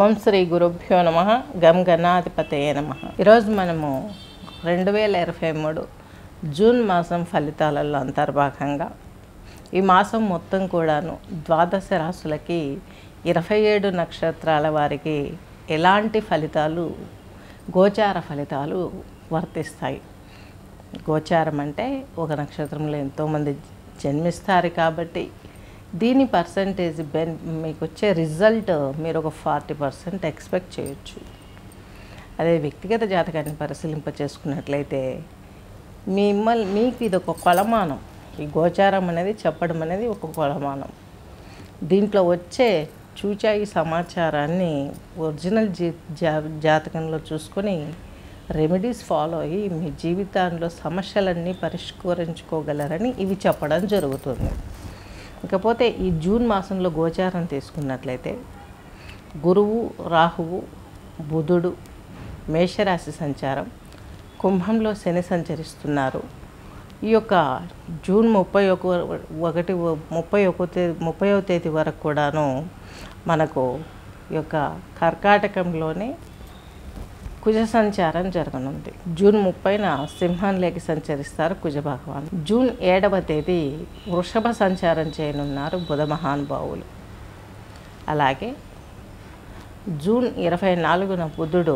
ఓం శ్రీ గురుభ్యో నమ గం గణాధిపతయే నమ ఈరోజు మనము రెండు వేల ఇరవై మూడు జూన్ మాసం ఫలితాలలో అంతర్భాగంగా ఈ మాసం మొత్తం కూడాను ద్వాదశ రాశులకి ఇరవై ఏడు నక్షత్రాల వారికి ఎలాంటి ఫలితాలు గోచార ఫలితాలు వర్తిస్తాయి గోచారం అంటే ఒక నక్షత్రంలో ఎంతోమంది జన్మిస్తారు కాబట్టి దీని పర్సంటేజ్ బెన్ మీకు వచ్చే రిజల్ట్ మీరు ఒక ఫార్టీ పర్సెంట్ ఎక్స్పెక్ట్ చేయొచ్చు అదే వ్యక్తిగత జాతకాన్ని పరిశీలింప చేసుకున్నట్లయితే మిమ్మల్ని మీకు ఇది ఒక కొలమానం ఈ గోచారం అనేది చెప్పడం అనేది ఒక కొలమానం దీంట్లో వచ్చే చూచాయి సమాచారాన్ని ఒరిజినల్ జీ జా జాతకంలో చూసుకొని రెమెడీస్ ఫాలో అయ్యి మీ జీవితంలో సమస్యలన్నీ పరిష్కరించుకోగలరని ఇవి చెప్పడం జరుగుతుంది ఇకపోతే ఈ జూన్ మాసంలో గోచారం తీసుకున్నట్లయితే గురువు రాహువు బుధుడు మేషరాశి సంచారం కుంభంలో శని సంచరిస్తున్నారు ఈ యొక్క జూన్ ముప్పై ఒక ఒకటి ముప్పై ఒక తేదీ ముప్పైవ తేదీ వరకు కూడాను మనకు ఈ యొక్క కర్కాటకంలోనే కుజ సంచారం జరగనుంది జూన్ ముప్పైన సింహంలోకి సంచరిస్తారు కుజ భగవాన్ జూన్ ఏడవ తేదీ వృషభ సంచారం చేయనున్నారు బుధ మహానుభావులు అలాగే జూన్ ఇరవై నాలుగున బుధుడు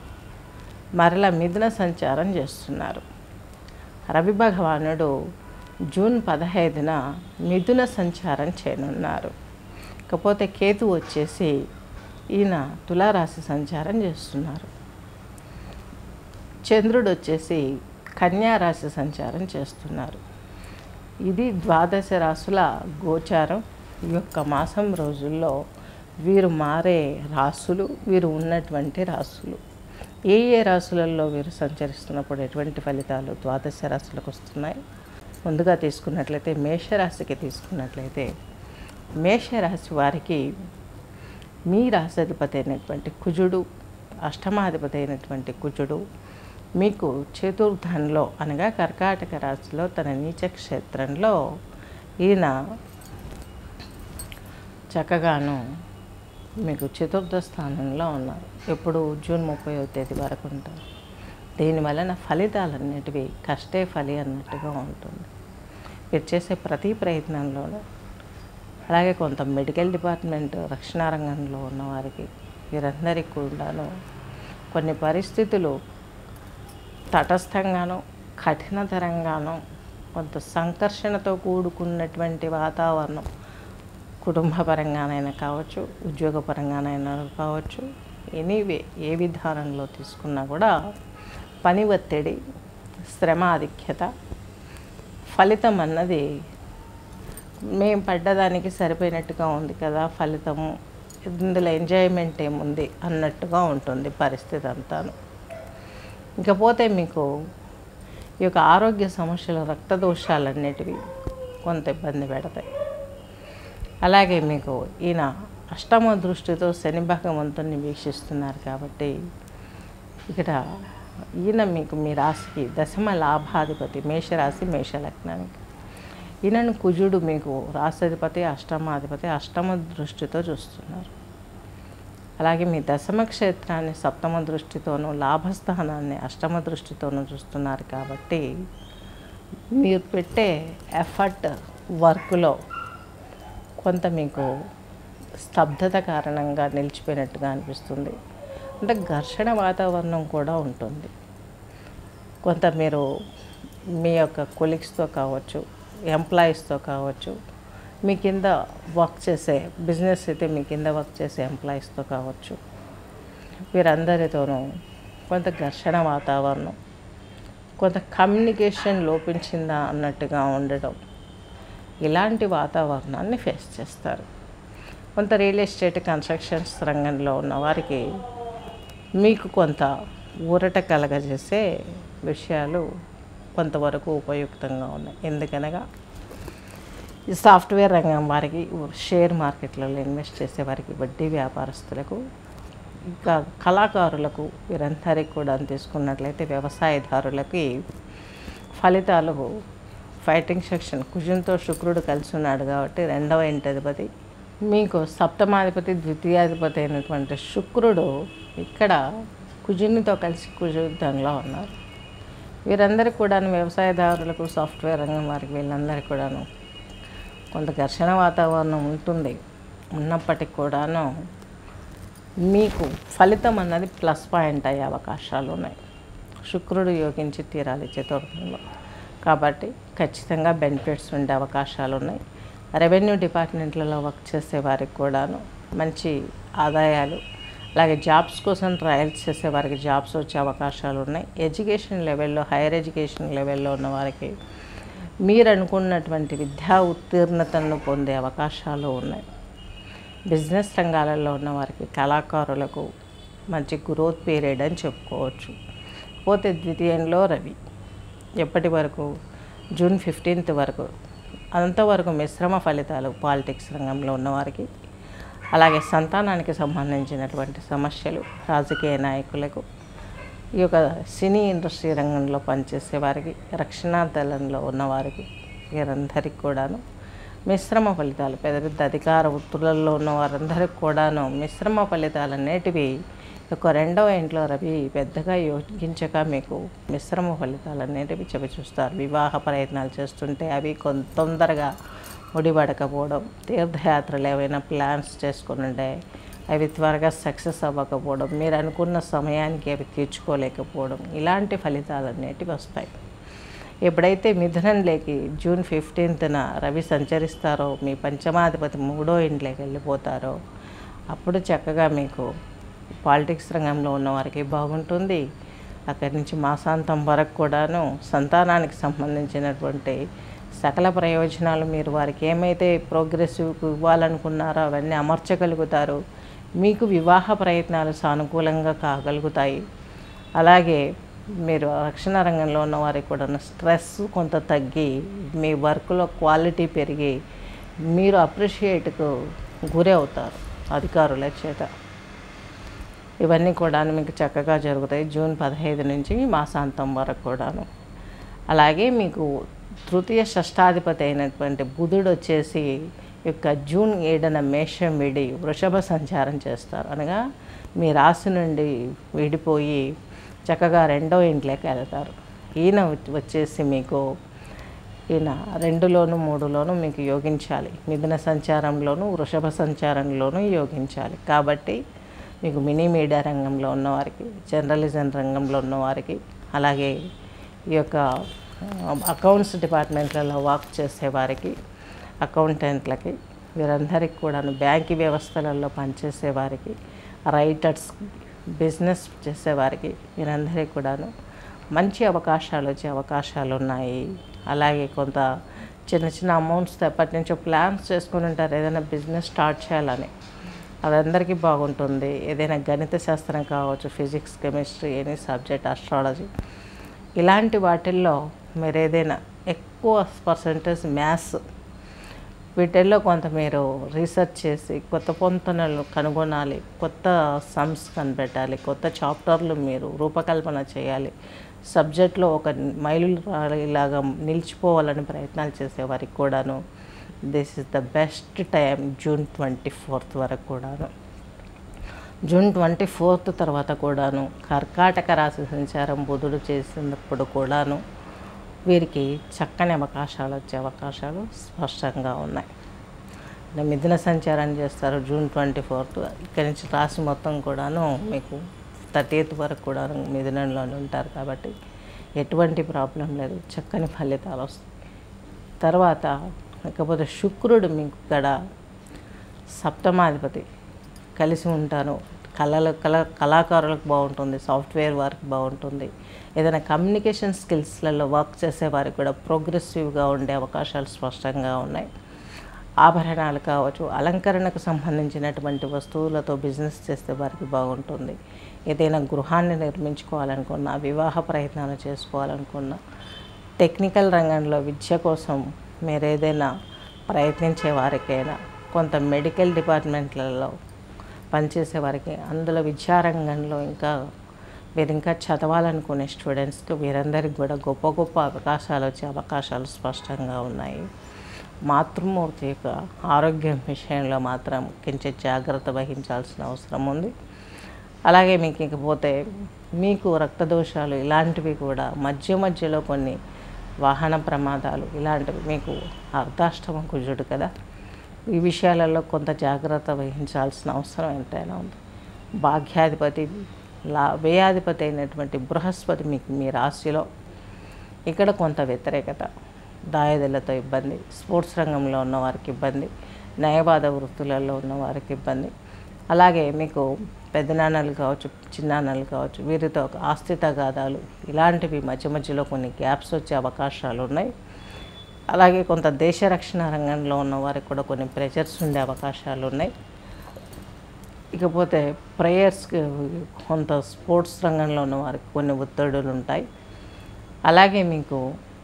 మరల మిథున సంచారం చేస్తున్నారు రవి భగవానుడు జూన్ పదహైదున మిథున సంచారం చేయనున్నారు ఇకపోతే కేతు వచ్చేసి ఈయన తులారాశి సంచారం చేస్తున్నారు చంద్రుడు వచ్చేసి కన్యా రాశి సంచారం చేస్తున్నారు ఇది ద్వాదశ రాశుల గోచారం ఈ యొక్క మాసం రోజుల్లో వీరు మారే రాసులు వీరు ఉన్నటువంటి రాసులు ఏ ఏ రాసులలో వీరు సంచరిస్తున్నప్పుడు ఎటువంటి ఫలితాలు ద్వాదశ రాశులకు వస్తున్నాయి ముందుగా తీసుకున్నట్లయితే మేషరాశికి తీసుకున్నట్లయితే మేషరాశి వారికి మీ రాశాధిపతి అయినటువంటి కుజుడు అష్టమాధిపతి అయినటువంటి కుజుడు మీకు చతుర్థంలో అనగా కర్కాటక రాశిలో తన నీచ క్షేత్రంలో ఈయన చక్కగాను మీకు చతుర్థ స్థానంలో ఉన్నారు ఎప్పుడు జూన్ ముప్పై తేదీ వరకు ఉంటారు దీని వలన ఫలితాలన్నిటివి కష్టే ఫలి అన్నట్టుగా ఉంటుంది మీరు చేసే ప్రతి ప్రయత్నంలోనూ అలాగే కొంత మెడికల్ డిపార్ట్మెంట్ రక్షణ రంగంలో ఉన్నవారికి వీరందరికీ కూడాను కొన్ని పరిస్థితులు తటస్థంగాను కఠినతరంగాను కొంత సంకర్షణతో కూడుకున్నటువంటి వాతావరణం కుటుంబపరంగానైనా కావచ్చు ఉద్యోగపరంగానైనా కావచ్చు ఎనీవే ఏ విధానంలో తీసుకున్నా కూడా పని ఒత్తిడి శ్రమ ఆధిక్యత ఫలితం అన్నది మేము పడ్డదానికి సరిపోయినట్టుగా ఉంది కదా ఫలితము ఇందులో ఎంజాయ్మెంట్ ఏముంది అన్నట్టుగా ఉంటుంది పరిస్థితి అంతాను ఇకపోతే మీకు ఈ యొక్క ఆరోగ్య సమస్యలు రక్త దోషాలన్నిటివి కొంత ఇబ్బంది పెడతాయి అలాగే మీకు ఈయన అష్టమ దృష్టితో శని భగవంతుని వీక్షిస్తున్నారు కాబట్టి ఇక్కడ ఈయన మీకు మీ రాశికి దశమ లాభాధిపతి మేషరాశి మేషలగ్నానికి ఈయనను కుజుడు మీకు రాశాధిపతి అష్టమాధిపతి అష్టమ దృష్టితో చూస్తున్నారు అలాగే మీ దశమ క్షేత్రాన్ని సప్తమ దృష్టితోనూ లాభస్థానాన్ని అష్టమ దృష్టితోనూ చూస్తున్నారు కాబట్టి మీరు పెట్టే ఎఫర్ట్ వర్క్లో కొంత మీకు స్తబ్దత కారణంగా నిలిచిపోయినట్టుగా అనిపిస్తుంది అంటే ఘర్షణ వాతావరణం కూడా ఉంటుంది కొంత మీరు మీ యొక్క కొలీగ్స్తో కావచ్చు ఎంప్లాయీస్తో కావచ్చు మీ కింద వర్క్ చేసే బిజినెస్ అయితే మీ కింద వర్క్ చేసే ఎంప్లాయీస్తో కావచ్చు వీరందరితోనూ కొంత ఘర్షణ వాతావరణం కొంత కమ్యూనికేషన్ లోపించిందా అన్నట్టుగా ఉండడం ఇలాంటి వాతావరణాన్ని ఫేస్ చేస్తారు కొంత రియల్ ఎస్టేట్ కన్స్ట్రక్షన్స్ రంగంలో ఉన్న వారికి మీకు కొంత ఊరట కలగజేసే విషయాలు కొంతవరకు ఉపయుక్తంగా ఉన్నాయి ఎందుకనగా ఈ సాఫ్ట్వేర్ రంగం వారికి షేర్ మార్కెట్లలో ఇన్వెస్ట్ చేసే వారికి వడ్డీ వ్యాపారస్తులకు ఇంకా కళాకారులకు వీరందరికీ కూడా తీసుకున్నట్లయితే వ్యవసాయదారులకి ఫలితాలు ఫైటింగ్ సెక్షన్ కుజంతో శుక్రుడు కలిసి ఉన్నాడు కాబట్టి రెండవ ఇంటి అధిపతి మీకు సప్తమాధిపతి ద్వితీయాధిపతి అయినటువంటి శుక్రుడు ఇక్కడ కుజునితో కలిసి కుజుద్ధంలో ఉన్నారు వీరందరికీ కూడాను వ్యవసాయదారులకు సాఫ్ట్వేర్ రంగం వారికి వీళ్ళందరికీ కూడాను కొంత ఘర్షణ వాతావరణం ఉంటుంది ఉన్నప్పటికీ కూడాను మీకు ఫలితం అన్నది ప్లస్ పాయింట్ అయ్యే అవకాశాలు ఉన్నాయి శుక్రుడు యోగించి తీరాలి చతుర్థంలో కాబట్టి ఖచ్చితంగా బెనిఫిట్స్ ఉండే అవకాశాలు ఉన్నాయి రెవెన్యూ డిపార్ట్మెంట్లలో వర్క్ చేసే వారికి కూడాను మంచి ఆదాయాలు అలాగే జాబ్స్ కోసం ట్రయల్స్ చేసే వారికి జాబ్స్ వచ్చే అవకాశాలు ఉన్నాయి ఎడ్యుకేషన్ లెవెల్లో హైయర్ ఎడ్యుకేషన్ లెవెల్లో ఉన్న వారికి మీరు అనుకున్నటువంటి విద్యా ఉత్తీర్ణతను పొందే అవకాశాలు ఉన్నాయి బిజినెస్ రంగాలలో ఉన్న వారికి కళాకారులకు మంచి గ్రోత్ పీరియడ్ అని చెప్పుకోవచ్చు పోతే ద్వితీయంలో రవి ఎప్పటి వరకు జూన్ ఫిఫ్టీన్త్ వరకు అంతవరకు మిశ్రమ ఫలితాలు పాలిటిక్స్ రంగంలో ఉన్నవారికి అలాగే సంతానానికి సంబంధించినటువంటి సమస్యలు రాజకీయ నాయకులకు ఈ యొక్క సినీ ఇండస్ట్రీ రంగంలో పనిచేసే వారికి రక్షణ దళంలో ఉన్నవారికి వీరందరికీ కూడాను మిశ్రమ ఫలితాలు పెద్ద పెద్ద అధికార వృత్తులలో ఉన్న వారందరికీ కూడాను మిశ్రమ ఫలితాలు అనేటివి ఒక రెండవ ఇంట్లో రవి పెద్దగా యోగించక మీకు మిశ్రమ ఫలితాలు అనేటివి చెవి చూస్తారు వివాహ ప్రయత్నాలు చేస్తుంటే అవి కొంత తొందరగా ముడిపడకపోవడం తీర్థయాత్రలు ఏవైనా ప్లాన్స్ చేసుకుని ఉంటే అవి త్వరగా సక్సెస్ అవ్వకపోవడం మీరు అనుకున్న సమయానికి అవి తీర్చుకోలేకపోవడం ఇలాంటి ఫలితాలు అనేటివి వస్తాయి ఎప్పుడైతే మిథునంలోకి జూన్ ఫిఫ్టీన్త్న రవి సంచరిస్తారో మీ పంచమాధిపతి మూడో ఇంట్లోకి వెళ్ళిపోతారో అప్పుడు చక్కగా మీకు పాలిటిక్స్ రంగంలో ఉన్న వారికి బాగుంటుంది అక్కడి నుంచి మాసాంతం వరకు కూడాను సంతానానికి సంబంధించినటువంటి సకల ప్రయోజనాలు మీరు వారికి ఏమైతే ప్రోగ్రెసివ్ ఇవ్వాలనుకున్నారో అవన్నీ అమర్చగలుగుతారు మీకు వివాహ ప్రయత్నాలు సానుకూలంగా కాగలుగుతాయి అలాగే మీరు రక్షణ రంగంలో ఉన్న వారికి కూడా స్ట్రెస్ కొంత తగ్గి మీ వర్క్లో క్వాలిటీ పెరిగి మీరు అప్రిషియేట్కు గురి అవుతారు అధికారుల చేత ఇవన్నీ కూడా మీకు చక్కగా జరుగుతాయి జూన్ పదహైదు నుంచి మాసాంతం వరకు కూడాను అలాగే మీకు తృతీయ షష్టాధిపతి అయినటువంటి బుధుడు వచ్చేసి ఈ యొక్క జూన్ ఏడున మేషం విడి వృషభ సంచారం చేస్తారు అనగా మీ రాశి నుండి విడిపోయి చక్కగా రెండో ఇంట్లోకి వెళ్తారు ఈయన వచ్చేసి మీకు ఈయన రెండులోను మూడులోను మీకు యోగించాలి మిథున సంచారంలోను వృషభ సంచారంలోనూ యోగించాలి కాబట్టి మీకు మినీ మీడియా రంగంలో ఉన్నవారికి జర్నలిజం రంగంలో ఉన్నవారికి అలాగే ఈ యొక్క అకౌంట్స్ డిపార్ట్మెంట్లలో వర్క్ చేసే వారికి అకౌంటెంట్లకి వీరందరికీ కూడాను బ్యాంకి వ్యవస్థలలో పనిచేసే వారికి రైటర్స్ బిజినెస్ చేసేవారికి వీరందరికీ కూడాను మంచి అవకాశాలు వచ్చే అవకాశాలు ఉన్నాయి అలాగే కొంత చిన్న చిన్న అమౌంట్స్ ఎప్పటి నుంచో ప్లాన్స్ చేసుకుని ఉంటారు ఏదైనా బిజినెస్ స్టార్ట్ చేయాలని అదందరికీ బాగుంటుంది ఏదైనా గణిత శాస్త్రం కావచ్చు physics chemistry any subject astrology ఇలాంటి వాటిల్లో మీరు ఏదైనా ఎక్కువ పర్సంటేజ్ మ్యాథ్స్ వీటిల్లో కొంత మీరు రీసెర్చ్ చేసి కొత్త పొంతనలు కనుగొనాలి కొత్త సమ్స్ కనిపెట్టాలి కొత్త చాప్టర్లు మీరు రూపకల్పన చేయాలి సబ్జెక్ట్లో ఒక మైలు ఇలాగా నిలిచిపోవాలని ప్రయత్నాలు చేసేవారికి కూడాను this is the best time June twenty fourth వరకు కూడాను జూన్ ట్వంటీ ఫోర్త్ తర్వాత కూడాను కర్కాటక రాశి సంచారం బుధుడు చేసినప్పుడు కూడాను వీరికి చక్కని అవకాశాలు వచ్చే అవకాశాలు స్పష్టంగా ఉన్నాయి ఇలా మిథున సంచారం చేస్తారు జూన్ ట్వంటీ ఫోర్త్ ఇక్కడి నుంచి రాశి మొత్తం కూడాను మీకు థర్టీత్ వరకు కూడా మిథునంలోనే ఉంటారు కాబట్టి ఎటువంటి ప్రాబ్లం లేదు చక్కని ఫలితాలు వస్తాయి తర్వాత ఇకపోతే శుక్రుడు మీకు ఇక్కడ సప్తమాధిపతి కలిసి ఉంటారు కళల కళ కళాకారులకు బాగుంటుంది సాఫ్ట్వేర్ వర్క్ బాగుంటుంది ఏదైనా కమ్యూనికేషన్ స్కిల్స్లలో వర్క్ చేసే వారికి కూడా ప్రోగ్రెసివ్గా ఉండే అవకాశాలు స్పష్టంగా ఉన్నాయి ఆభరణాలు కావచ్చు అలంకరణకు సంబంధించినటువంటి వస్తువులతో బిజినెస్ చేస్తే వారికి బాగుంటుంది ఏదైనా గృహాన్ని నిర్మించుకోవాలనుకున్నా వివాహ ప్రయత్నాలు చేసుకోవాలనుకున్నా టెక్నికల్ రంగంలో విద్య కోసం మీరు ఏదైనా ప్రయత్నించే వారికైనా కొంత మెడికల్ డిపార్ట్మెంట్లలో పనిచేసే వారికి అందులో విద్యారంగంలో ఇంకా మీరు ఇంకా చదవాలనుకునే స్టూడెంట్స్కి వీరందరికీ కూడా గొప్ప గొప్ప అవకాశాలు వచ్చే అవకాశాలు స్పష్టంగా ఉన్నాయి మాతృమూర్తి యొక్క ఆరోగ్యం విషయంలో మాత్రం కొంచెం జాగ్రత్త వహించాల్సిన అవసరం ఉంది అలాగే మీకు ఇకపోతే మీకు రక్తదోషాలు ఇలాంటివి కూడా మధ్య మధ్యలో కొన్ని వాహన ప్రమాదాలు ఇలాంటివి మీకు అర్ధాష్టమ కుజుడు కదా ఈ విషయాలలో కొంత జాగ్రత్త వహించాల్సిన అవసరం ఎంతైనా ఉంది భాగ్యాధిపతి లా వ్యయాధిపతి అయినటువంటి బృహస్పతి మీకు మీ రాశిలో ఇక్కడ కొంత వ్యతిరేకత దాయదులతో ఇబ్బంది స్పోర్ట్స్ రంగంలో ఉన్న వారికి ఇబ్బంది న్యాయవాద వృత్తులలో ఉన్న వారికి ఇబ్బంది అలాగే మీకు పెద్దనాన్నలు కావచ్చు చిన్నాన్నలు కావచ్చు వీరితో ఒక ఆస్తి తగాదాలు ఇలాంటివి మధ్య మధ్యలో కొన్ని గ్యాప్స్ వచ్చే అవకాశాలు ఉన్నాయి అలాగే కొంత దేశ రక్షణ రంగంలో ఉన్న వారికి కూడా కొన్ని ప్రెషర్స్ ఉండే అవకాశాలు ఉన్నాయి ఇకపోతే ప్రేయర్స్కి కొంత స్పోర్ట్స్ రంగంలో ఉన్న వారికి కొన్ని ఒత్తిడులు ఉంటాయి అలాగే మీకు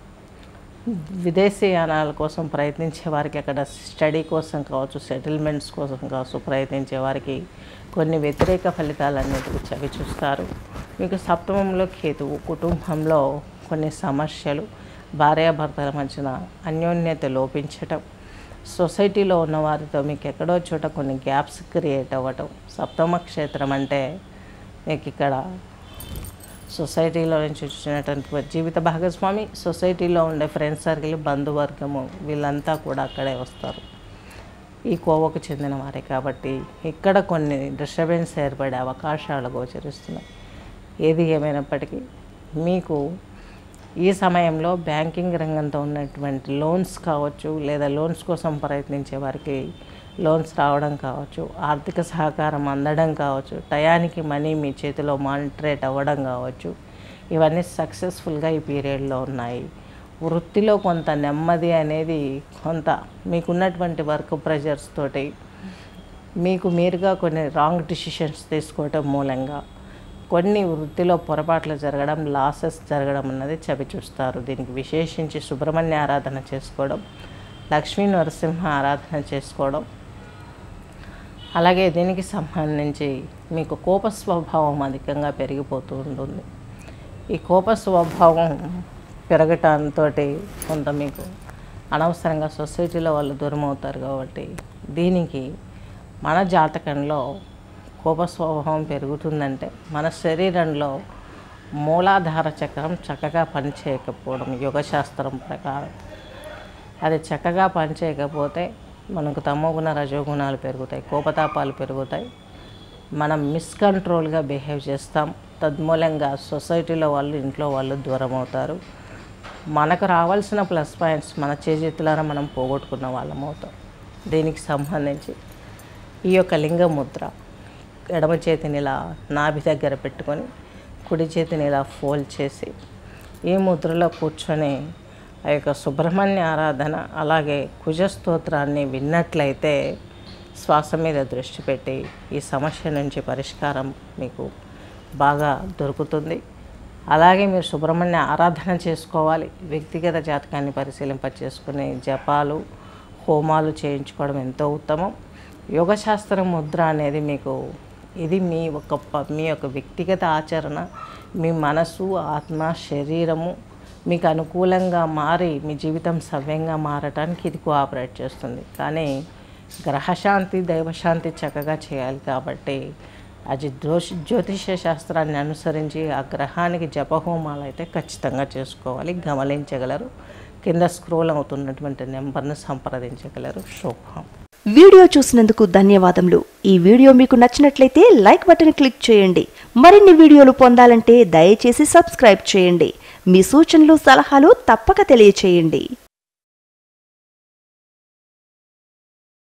విదేశీయానాల కోసం ప్రయత్నించే వారికి అక్కడ స్టడీ కోసం కావచ్చు సెటిల్మెంట్స్ కోసం కావచ్చు ప్రయత్నించే వారికి కొన్ని వ్యతిరేక ఫలితాలన్నిటికీ చవి చూస్తారు మీకు సప్తమంలో కేతువు కుటుంబంలో కొన్ని సమస్యలు భార్యాభర్తల మధ్యన అన్యోన్యత లోపించటం సొసైటీలో ఉన్న వారితో మీకు ఎక్కడో చోట కొన్ని గ్యాప్స్ క్రియేట్ అవ్వటం సప్తమ క్షేత్రం అంటే మీకు ఇక్కడ సొసైటీలో నుంచి వచ్చినటువంటి జీవిత భాగస్వామి సొసైటీలో ఉండే ఫ్రెండ్స్ సర్కిల్ బంధువర్గము వీళ్ళంతా కూడా అక్కడే వస్తారు ఈ కోవకు చెందిన వారే కాబట్టి ఇక్కడ కొన్ని డిస్టర్బెన్స్ ఏర్పడే అవకాశాలు గోచరిస్తున్నాయి ఏది ఏమైనప్పటికీ మీకు ఈ సమయంలో బ్యాంకింగ్ రంగంతో ఉన్నటువంటి లోన్స్ కావచ్చు లేదా లోన్స్ కోసం ప్రయత్నించే వారికి లోన్స్ రావడం కావచ్చు ఆర్థిక సహకారం అందడం కావచ్చు టయానికి మనీ మీ చేతిలో మానిటరేట్ అవ్వడం కావచ్చు ఇవన్నీ సక్సెస్ఫుల్గా ఈ పీరియడ్లో ఉన్నాయి వృత్తిలో కొంత నెమ్మది అనేది కొంత మీకున్నటువంటి వర్క్ ప్రెషర్స్ తోటి మీకు మీరుగా కొన్ని రాంగ్ డిసిషన్స్ తీసుకోవటం మూలంగా కొన్ని వృత్తిలో పొరపాట్లు జరగడం లాసెస్ జరగడం అన్నది చవి చూస్తారు దీనికి విశేషించి సుబ్రహ్మణ్య ఆరాధన చేసుకోవడం లక్ష్మీ నరసింహ ఆరాధన చేసుకోవడం అలాగే దీనికి సంబంధించి మీకు కోప స్వభావం అధికంగా పెరిగిపోతూ ఉంటుంది ఈ కోప స్వభావం పెరగటంతో కొంత మీకు అనవసరంగా సొసైటీలో వాళ్ళు దూరం అవుతారు కాబట్టి దీనికి మన జాతకంలో కోప స్వభావం పెరుగుతుందంటే మన శరీరంలో మూలాధార చక్రం చక్కగా పనిచేయకపోవడం యోగశాస్త్రం ప్రకారం అది చక్కగా పనిచేయకపోతే మనకు తమోగుణ రజోగుణాలు పెరుగుతాయి కోపతాపాలు పెరుగుతాయి మనం మిస్కంట్రోల్గా బిహేవ్ చేస్తాం తద్మూలంగా సొసైటీలో వాళ్ళు ఇంట్లో వాళ్ళు దూరం అవుతారు మనకు రావాల్సిన ప్లస్ పాయింట్స్ మన చేజేతులారా మనం పోగొట్టుకున్న వాళ్ళం అవుతాం దీనికి సంబంధించి ఈ యొక్క లింగ ముద్ర ఎడమ చేతిని ఇలా నాభి దగ్గర పెట్టుకొని కుడి చేతిని ఇలా ఫోల్డ్ చేసి ఈ ముద్రలో కూర్చొని ఆ యొక్క సుబ్రహ్మణ్య ఆరాధన అలాగే కుజ స్తోత్రాన్ని విన్నట్లయితే శ్వాస మీద దృష్టి పెట్టి ఈ సమస్య నుంచి పరిష్కారం మీకు బాగా దొరుకుతుంది అలాగే మీరు సుబ్రహ్మణ్య ఆరాధన చేసుకోవాలి వ్యక్తిగత జాతకాన్ని పరిశీలింప చేసుకుని జపాలు హోమాలు చేయించుకోవడం ఎంతో ఉత్తమం యోగశాస్త్రం ముద్ర అనేది మీకు ఇది మీ ఒక ప- మీ యొక్క వ్యక్తిగత ఆచరణ మీ మనసు ఆత్మ శరీరము మీకు అనుకూలంగా మారి మీ జీవితం సవ్యంగా మారటానికి ఇది కోఆపరేట్ చేస్తుంది కానీ గ్రహశాంతి దైవశాంతి చక్కగా చేయాలి కాబట్టి అది జ్యోష్ జ్యోతిష శాస్త్రాన్ని అనుసరించి ఆ గ్రహానికి జపహోమాలు అయితే ఖచ్చితంగా చేసుకోవాలి గమనించగలరు కింద స్క్రోల్ అవుతున్నటువంటి నెంబర్ను సంప్రదించగలరు శుభం వీడియో చూసినందుకు ధన్యవాదములు ఈ వీడియో మీకు నచ్చినట్లయితే లైక్ బటన్ క్లిక్ చేయండి మరిన్ని వీడియోలు పొందాలంటే దయచేసి సబ్స్క్రైబ్ చేయండి మీ సూచనలు సలహాలు తప్పక తెలియచేయండి